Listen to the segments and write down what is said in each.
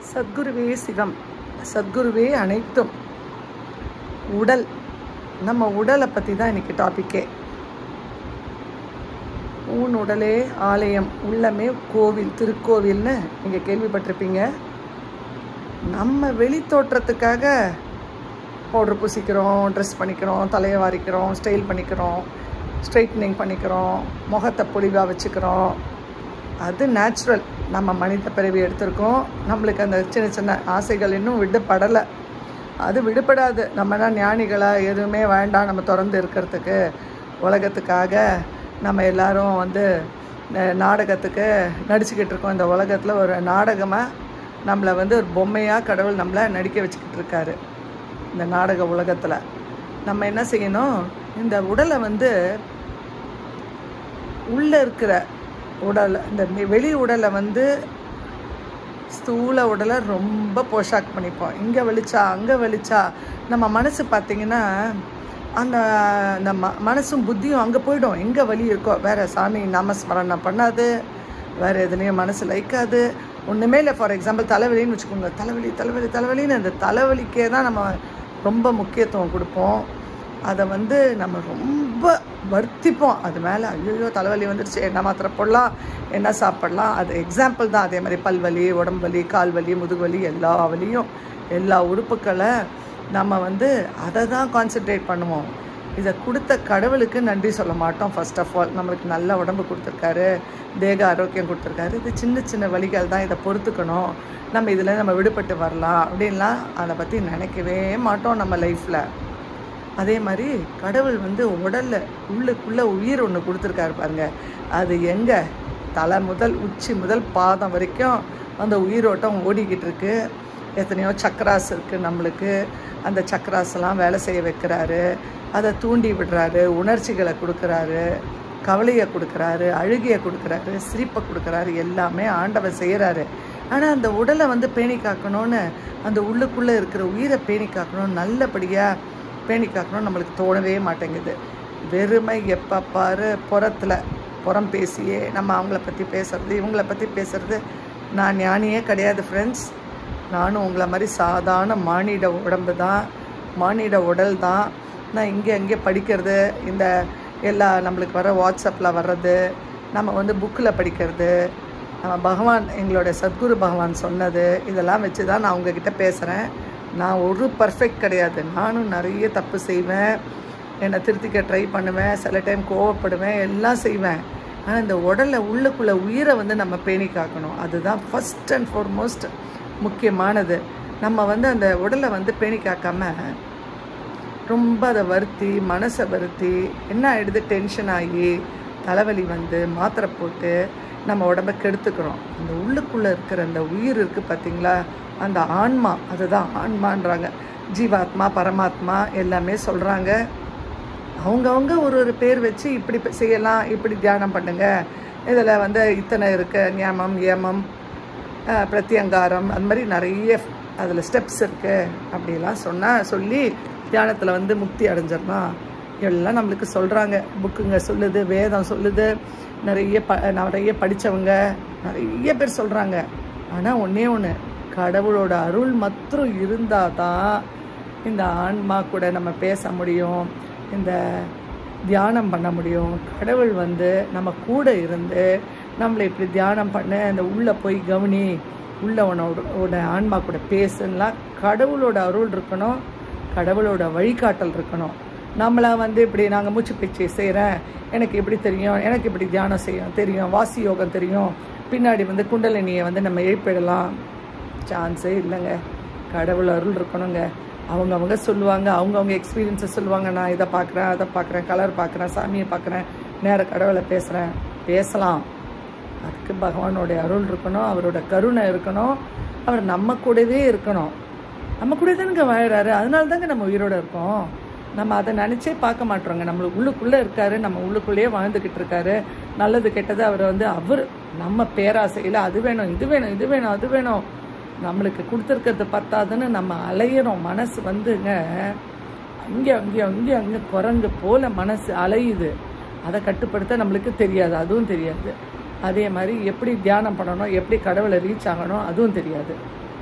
சத்குருவே சிவம் சத்குருவே அனைத்தும் உடல் நம்ம உடலை பற்றி தான் இன்னைக்கு டாப்பிக்கே ஊன் உடலே ஆலயம் உள்ளமே கோவில் திருக்கோவில்னு நீங்கள் கேள்விப்பட்டிருப்பீங்க நம்ம வெளி தோற்றத்துக்காக பவுடர் பூசிக்கிறோம் ட்ரெஸ் பண்ணிக்கிறோம் தலையை வாரிக்கிறோம் ஸ்டைல் பண்ணிக்கிறோம் ஸ்ட்ரைட்னிங் பண்ணிக்கிறோம் முகத்தை பொலிவாக வச்சுக்கிறோம் அது நேச்சுரல் நம்ம மனித பிறவி எடுத்திருக்கோம் நம்மளுக்கு அந்த சின்ன சின்ன ஆசைகள் இன்னும் விடுபடலை அது விடுபடாது நம்மனா ஞானிகளாக எதுவுமே வேண்டாம் நம்ம திறந்து இருக்கிறதுக்கு உலகத்துக்காக நம்ம எல்லாரும் வந்து ந- நாடகத்துக்கு நடிச்சுக்கிட்டு இருக்கோம் இந்த உலகத்தில் ஒரு நாடகமாக நம்மளை வந்து ஒரு பொம்மையாக கடவுள் நம்மளை நடிக்க வச்சுக்கிட்டு இருக்காரு இந்த நாடக உலகத்தில் நம்ம என்ன செய்யணும் இந்த உடலை வந்து உள்ளே இருக்கிற உடலை இந்த மெ- வெளி உடலை வந்து ஸ்தூல உடலை ரொம்ப போஷாக் பண்ணிப்போம் இங்கே வெளிச்சா அங்கே வெளிச்சா நம்ம மனசு பார்த்திங்கன்னா அந்த அந்த ம மனசும் புத்தியும் அங்கே போயிடும் எங்கே வலி இருக்கோ வேறு சாமி நாமஸ்மரணம் பண்ணாது வேறு எதுலேயும் மனசு லைக்காது ஒன்றுமே இல்லை ஃபார் எக்ஸாம்பிள் தலைவலின்னு வச்சுக்கோங்க தலைவலி தலைவலி தலைவலின்னு அந்த தலைவலிக்கே தான் நம்ம ரொம்ப முக்கியத்துவம் கொடுப்போம் அதை வந்து நம்ம ரொம்ப வருத்திப்போம் அது மேலே ஐயோ தலைவலி வந்துடுச்சு என்ன மாத்திரை போடலாம் என்ன சாப்பிடலாம் அது எக்ஸாம்பிள் தான் அதே மாதிரி பல்வலி உடம்பு வலி கால் வலி முதுகுவலி எல்லா வலியும் எல்லா உறுப்புக்களை நம்ம வந்து அதை தான் கான்சென்ட்ரேட் பண்ணுவோம் இதை கொடுத்த கடவுளுக்கு நன்றி சொல்ல மாட்டோம் ஃபர்ஸ்ட் ஆஃப் ஆல் நம்மளுக்கு நல்ல உடம்பு கொடுத்துருக்காரு தேக ஆரோக்கியம் கொடுத்துருக்காரு இது சின்ன சின்ன வழிகள் தான் இதை பொறுத்துக்கணும் நம்ம இதில் நம்ம விடுபட்டு வரலாம் அப்படின்லாம் அதை பற்றி நினைக்கவே மாட்டோம் நம்ம லைஃப்பில் அதே மாதிரி கடவுள் வந்து உடல்ல உள்ளுக்குள்ளே உயிர் ஒன்று கொடுத்துருக்காரு பாருங்க அது எங்கே தலை முதல் உச்சி முதல் பாதம் வரைக்கும் அந்த உயிரோட்டம் ஓடிக்கிட்டு இருக்கு எத்தனையோ சக்கராஸ் இருக்குது நம்மளுக்கு அந்த சக்கராஸ்லாம் வேலை செய்ய வைக்கிறாரு அதை தூண்டி விடுறாரு உணர்ச்சிகளை கொடுக்குறாரு கவலையை கொடுக்குறாரு அழுகையை கொடுக்குறாரு சிரிப்பை கொடுக்குறாரு எல்லாமே ஆண்டவர் செய்கிறாரு ஆனால் அந்த உடலை வந்து பேணி காக்கணும்னு அந்த உள்ளுக்குள்ளே இருக்கிற உயிரை பேணி காக்கணும் நல்லபடியாக பேணி காக்கணும் நம்மளுக்கு தோணவே மாட்டேங்குது வெறுமை எப்போ பாரு புறத்தில் புறம் பேசியே நம்ம அவங்கள பற்றி பேசுறது இவங்கள பற்றி பேசுறது நான் ஞானியே கிடையாது ஃப்ரெண்ட்ஸ் நானும் உங்களை மாதிரி சாதாரண மானிட உடம்பு தான் மானிட உடல் தான் நான் இங்கே அங்கே படிக்கிறது இந்த எல்லா நம்மளுக்கு வர வாட்ஸ்அப்பில் வர்றது நம்ம வந்து புக்கில் படிக்கிறது நம்ம பகவான் எங்களோட சத்குரு பகவான் சொன்னது இதெல்லாம் வச்சு தான் நான் உங்ககிட்ட பேசுகிறேன் நான் ஒரு பர்ஃபெக்ட் கிடையாது நானும் நிறைய தப்பு செய்வேன் என்னை திருத்திக்க ட்ரை பண்ணுவேன் சில டைம் கோவப்படுவேன் எல்லாம் செய்வேன் ஆனால் இந்த உடலை உள்ளுக்குள்ளே உயிரை வந்து நம்ம பேணி காக்கணும் அதுதான் ஃபஸ்ட் அண்ட் ஃபார்மோஸ்ட் முக்கியமானது நம்ம வந்து அந்த உடலை வந்து பேணி காக்காம ரொம்ப அதை வருத்தி மனசை வருத்தி என்ன ஆகிடுது டென்ஷன் ஆகி தலைவலி வந்து மாத்திரை போட்டு நம்ம உடம்ப கெடுத்துக்கிறோம் அந்த உள்ளுக்குள்ளே இருக்கிற அந்த உயிர் இருக்குது பார்த்தீங்களா அந்த ஆன்மா அதுதான் ஆன்மான்றாங்க ஜீவாத்மா பரமாத்மா எல்லாமே சொல்கிறாங்க அவங்கவுங்க ஒரு ஒரு பேர் வச்சு இப்படி ப- செய்யலாம் இப்படி தியானம் பண்ணுங்க இதில் வந்து இத்தனை இருக்கு ஞாமம் ஏமம் அஹ், பிரத்யங்காரம் அந்த மாதிரி நிறைய அதில் ஸ்டெப்ஸ் இருக்கு அப்படிலாம் சொன்னால் சொல்லி தியானத்தில் வந்து முக்தி அடைஞ்சிடலாம் எல்லாம் நம்மளுக்கு சொல்கிறாங்க புக்குங்க சொல்லுது வேதம் சொல்லுது நிறைய ப நிறைய படித்தவங்க நிறைய பேர் சொல்கிறாங்க ஆனால் ஒன்றே ஒன்று கடவுளோட அருள் மாத்திரம் இருந்தால் தான் இந்த ஆன்மா கூட நம்ம பேச முடியும் இந்த தியானம் பண்ண முடியும் கடவுள் வந்து நம்ம கூட இருந்து நம்மளை இப்படி தியானம் பண்ண இந்த உள்ளே போய் கவனி உள்ள உன்னோட உன்னோட ஆன்மா கூட பேசுலாம் கடவுளோட அருள் இருக்கணும் கடவுளோட வழிகாட்டல் இருக்கணும் நம்மளா வந்து இப்படி நாங்கள் மூச்சு பயிற்சி செய்கிறேன் எனக்கு இப்படி தெரியும் எனக்கு இப்படி தியானம் செய்யும் தெரியும் வாசி யோகம் தெரியும் பின்னாடி வந்து குண்டலினியை வந்து நம்ம எழுப்பிடலாம் சான்ஸே இல்லைங்க கடவுள் அருள் இருக்கணுங்க அவங்கவங்க சொல்லுவாங்க அவங்கவுங்க எக்ஸ்பீரியன்ஸை சொல்லுவாங்க நான் இதை பார்க்குறேன் அதை பார்க்குறேன் கலர் பார்க்குறேன் சாமியை பார்க்குறேன் நேர கடவுளை பேசுகிறேன் பேசலாம் அதுக்கு பகவானோட அருள் இருக்கணும் அவரோட கருணை இருக்கணும் அவர் நம்ம கூடவே இருக்கணும் நம்ம கூட தானுங்க வாழறாரு அதனால தாங்க நம்ம உயிரோட இருக்கோம் நம்ம அதை நினச்சே பார்க்க மாட்டோங்க நம்மளுக்கு உள்ளுக்குள்ளே இருக்காரு நம்ம உள்ளுக்குள்ளேயே வாழ்ந்துக்கிட்டு இருக்காரு நல்லது கெட்டது அவர் வந்து அவர் நம்ம பேராசையில் அது வேணும் இது வேணும் இது வேணும் அது வேணும் நம்மளுக்கு கொடுத்துருக்கிறது பத்தாதுன்னு நம்ம அலையிறோம் மனசு வந்துங்க அங்கே அங்கே அங்கே அங்கே குரங்கு போல மனசு அலையுது அதை கட்டுப்படுத்த நம்மளுக்கு தெரியாது அதுவும் தெரியாது அதே மாதிரி எப்படி தியானம் பண்ணணும் எப்படி கடவுளை ரீச் ஆகணும் அதுவும் தெரியாது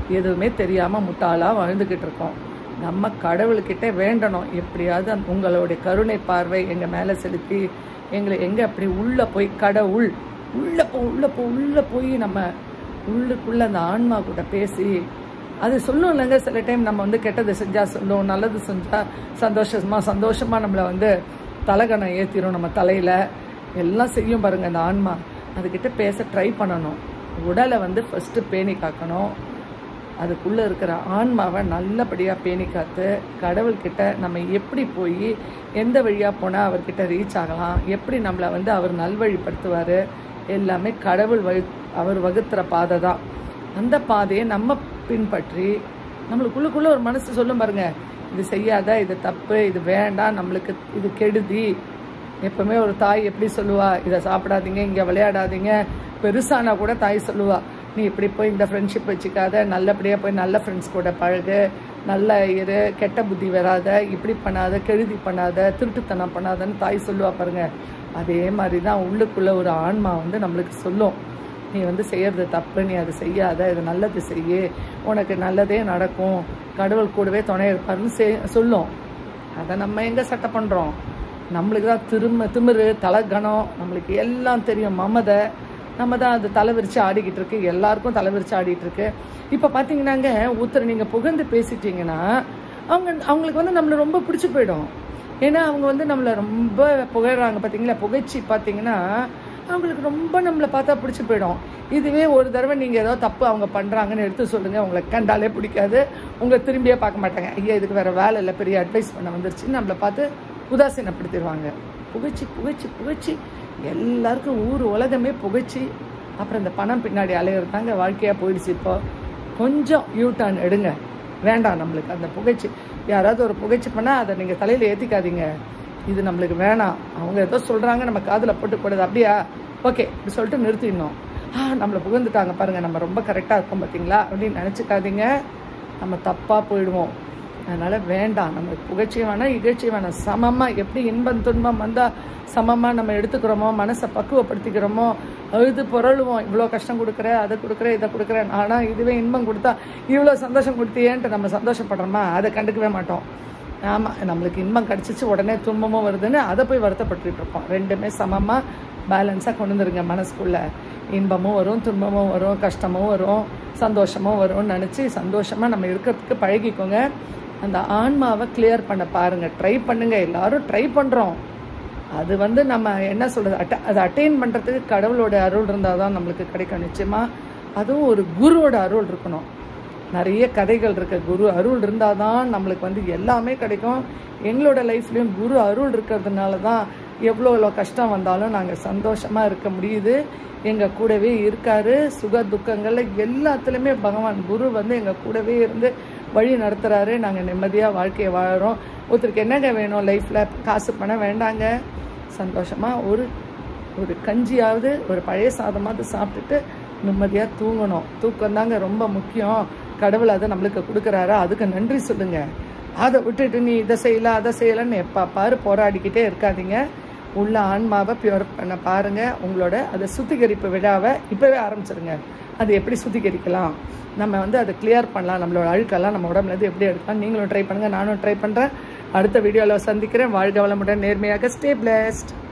எதுவுமே தெரியாமல் முட்டாளாக வாழ்ந்துக்கிட்டு இருக்கோம் நம்ம கடவுள்கிட்ட வேண்டணும் எப்படியாவது அந்த- உங்களுடைய கருணை பார்வை எங்கள் மேலே செலுத்தி எங்களை எங்கே அப்படி உள்ளே போய் கடவுள் உள்ளே போ உள்ளே போ உள்ளே போய் நம்ம உள்ளுக்குள்ளே அந்த ஆன்மா கூட பேசி அது சொல்லும் இல்லைங்க சில டைம் நம்ம வந்து கெட்டது செஞ்சால் சொல்லும் நல்லது செஞ்சால் சந்தோஷமா சந்தோஷமாக நம்மளை வந்து தலகணம் ஏற்றிடும் நம்ம தலையில் எல்லாம் செய்யும் பாருங்க அந்த ஆன்மா அதுக்கிட்ட பேச ட்ரை பண்ணணும் உடலை வந்து ஃபஸ்ட்டு பேணி காக்கணும் அதுக்குள்ளே இருக்கிற ஆன்மாவை நல்லபடியாக பேணி காத்து கடவுள்கிட்ட நம்ம எப்படி போய் எந்த வழியாக போனால் அவர்கிட்ட ரீச் ஆகலாம் எப்படி நம்மளை வந்து அவர் நல்வழிப்படுத்துவார் எல்லாமே கடவுள் வழி அவர் வகுத்துற பாதை தான் அந்த பாதையை நம்ம பின்பற்றி நம்மளுக்குள்ளுக்குள்ளே ஒரு மனசு சொல்லும் பாருங்க இது செய்யாத இது தப்பு இது வேண்டாம் நம்மளுக்கு இது கெடுதி எப்பவுமே ஒரு தாய் எப்படி சொல்லுவா இதை சாப்பிடாதீங்க இங்கே விளையாடாதீங்க பெருசானா கூட தாய் சொல்லுவா நீ இப்படி போய் இந்த ஃப்ரெண்ட்ஷிப் வச்சுக்காத நல்லபடியாக போய் நல்ல ஃப்ரெண்ட்ஸ் கூட பழகு நல்ல இரு கெட்ட புத்தி வராத இப்படி பண்ணாத கெழுதி பண்ணாத திருட்டுத்தனம் பண்ணாதன்னு தாய் சொல்லுவா பாருங்க அதே மாதிரி தான் உள்ளுக்குள்ள ஒரு ஆன்மா வந்து நம்மளுக்கு சொல்லும் நீ வந்து செய்யறது தப்பு நீ அதை செய்யாத இது நல்லது செய்யு உனக்கு நல்லதே நடக்கும் கடவுள் கூடவே துணை இருப்பாருன்னு செய் சொல்லும் அதை நம்ம எங்கே சட்டை பண்ணுறோம் நம்மளுக்கு தான் திரும்ப திமிரு தலகணம் நம்மளுக்கு எல்லாம் தெரியும் மமதை நம்ம தான் அது தலை விரிச்சு ஆடிக்கிட்டு இருக்கு எல்லாருக்கும் தலை விரிச்சு ஆடிட்டு இருக்கு இப்போ பார்த்தீங்கன்னாங்க ஒருத்தர் நீங்கள் புகழ்ந்து பேசிட்டீங்கன்னா அவங்க அவங்களுக்கு வந்து நம்மளை ரொம்ப பிடிச்சி போயிடும் ஏன்னா அவங்க வந்து நம்மளை ரொம்ப புகழ்றாங்க பார்த்தீங்களா புகழ்ச்சி பார்த்தீங்கன்னா அவங்களுக்கு ரொம்ப நம்மளை பார்த்தா பிடிச்சி போயிடும் இதுவே ஒரு தடவை நீங்கள் ஏதோ தப்பு அவங்க பண்ணுறாங்கன்னு எடுத்து சொல்லுங்கள் உங்களை கண்டாலே பிடிக்காது உங்களை திரும்பியே பார்க்க மாட்டாங்க ஐயா இதுக்கு வேறு வேலை இல்லை பெரிய அட்வைஸ் பண்ண வந்துருச்சுன்னு நம்மளை பார்த்து உதாசீனப்படுத்திடுவாங்க புகழ்ச்சி புகழ்ச்சி புகழ்ச்சி எல்லாருக்கும் ஊர் உலகமே புகழ்ச்சி அப்புறம் இந்த பணம் பின்னாடி அலையிறது தாங்க வாழ்க்கையாக போயிடுச்சு இப்போ கொஞ்சம் யூ டர்ன் எடுங்க வேண்டாம் நம்மளுக்கு அந்த புகழ்ச்சி யாராவது ஒரு புகழ்ச்சி பண்ணால் அதை நீங்கள் தலையில் ஏற்றிக்காதீங்க இது நம்மளுக்கு வேணாம் அவங்க ஏதோ சொல்கிறாங்க நம்ம காதில் போட்டு போடுது அப்படியா ஓகே இப்படி சொல்லிட்டு நிறுத்திடணும் ஆ நம்மளை புகழ்ந்துட்டாங்க பாருங்கள் நம்ம ரொம்ப கரெக்டாக இருக்கோம் பார்த்தீங்களா அப்படின்னு நினச்சிக்காதீங்க நம்ம தப்பாக போயிடுவோம் அதனால் வேண்டாம் நம்ம புகழ்ச்சியும் வேணாம் இகழ்ச்சியும் வேணாம் சமமாக எப்படி இன்பம் துன்பம் வந்தால் சமமாக நம்ம எடுத்துக்கிறோமோ மனசை பக்குவப்படுத்திக்கிறோமோ அழுது புரளுவோம் இவ்வளோ கஷ்டம் கொடுக்குற அதை கொடுக்குற இதை கொடுக்குறேன் ஆனால் இதுவே இன்பம் கொடுத்தா இவ்வளோ சந்தோஷம் கொடுத்தியேன்ட்டு நம்ம சந்தோஷப்படுறோமா அதை கண்டுக்கவே மாட்டோம் ஆமாம் நம்மளுக்கு இன்பம் கிடச்சிச்சு உடனே துன்பமும் வருதுன்னு அதை போய் வருத்தப்பட்டுட்டு இருப்போம் ரெண்டுமே சமமாக பேலன்ஸாக கொண்டு வந்துருங்க மனசுக்குள்ளே இன்பமும் வரும் துன்பமும் வரும் கஷ்டமும் வரும் சந்தோஷமும் வரும்னு நினச்சி சந்தோஷமாக நம்ம இருக்கிறதுக்கு பழகிக்கோங்க அந்த ஆன்மாவை கிளியர் பண்ண பாருங்கள் ட்ரை பண்ணுங்க எல்லாரும் ட்ரை பண்ணுறோம் அது வந்து நம்ம என்ன சொல்கிறது அட்ட அதை அட்டைன் பண்ணுறதுக்கு கடவுளோட அருள் இருந்தால் தான் நம்மளுக்கு கிடைக்கும் நிச்சயமாக அதுவும் ஒரு குருவோட அருள் இருக்கணும் நிறைய கதைகள் இருக்க குரு அருள் இருந்தால் தான் நம்மளுக்கு வந்து எல்லாமே கிடைக்கும் எங்களோட லைஃப்லேயும் குரு அருள் இருக்கிறதுனால தான் எவ்வளோ எவ்வளோ கஷ்டம் வந்தாலும் நாங்கள் சந்தோஷமாக இருக்க முடியுது எங்கள் கூடவே இருக்காரு சுக துக்கங்களில் எல்லாத்துலேயுமே பகவான் குரு வந்து எங்கள் கூடவே இருந்து வழி நடத்துகிறாரு நாங்கள் நிம்மதியாக வாழ்க்கையை வாழறோம் ஒருத்தருக்கு என்னங்க வேணும் லைஃப்பில் காசு பணம் வேண்டாங்க சந்தோஷமாக ஒரு ஒரு கஞ்சியாவது ஒரு பழைய சாதமாவது சாப்பிட்டுட்டு நிம்மதியாக தூங்கணும் தூக்கம் தாங்க ரொம்ப முக்கியம் கடவுள் அதை நம்மளுக்கு கொடுக்குறாரா அதுக்கு நன்றி சொல்லுங்க அதை விட்டுட்டு நீ இதை செய்யல அதை செய்யலன்னு எப்போ பாரு போராடிக்கிட்டே இருக்காதீங்க உள்ள ஆன்மாவை பியூர் பண்ண பாருங்க உங்களோட அதை சுத்திகரிப்பு விழாவை இப்போவே ஆரம்பிச்சிருங்க அது எப்படி சுத்திகரிக்கலாம் நம்ம வந்து அதை கிளியர் பண்ணலாம் நம்மளோட அழுக்கெல்லாம் நம்ம உடம்புலேருந்து எப்படி எடுக்கலாம் நீங்களும் ட்ரை பண்ணுங்கள் நானும் ட்ரை பண்ணுறேன் அடுத்த வீடியோவில் சந்திக்கிறேன் வாழ்க வளமுடன் நேர்மையாக ஸ்டே பிளஸ்ட்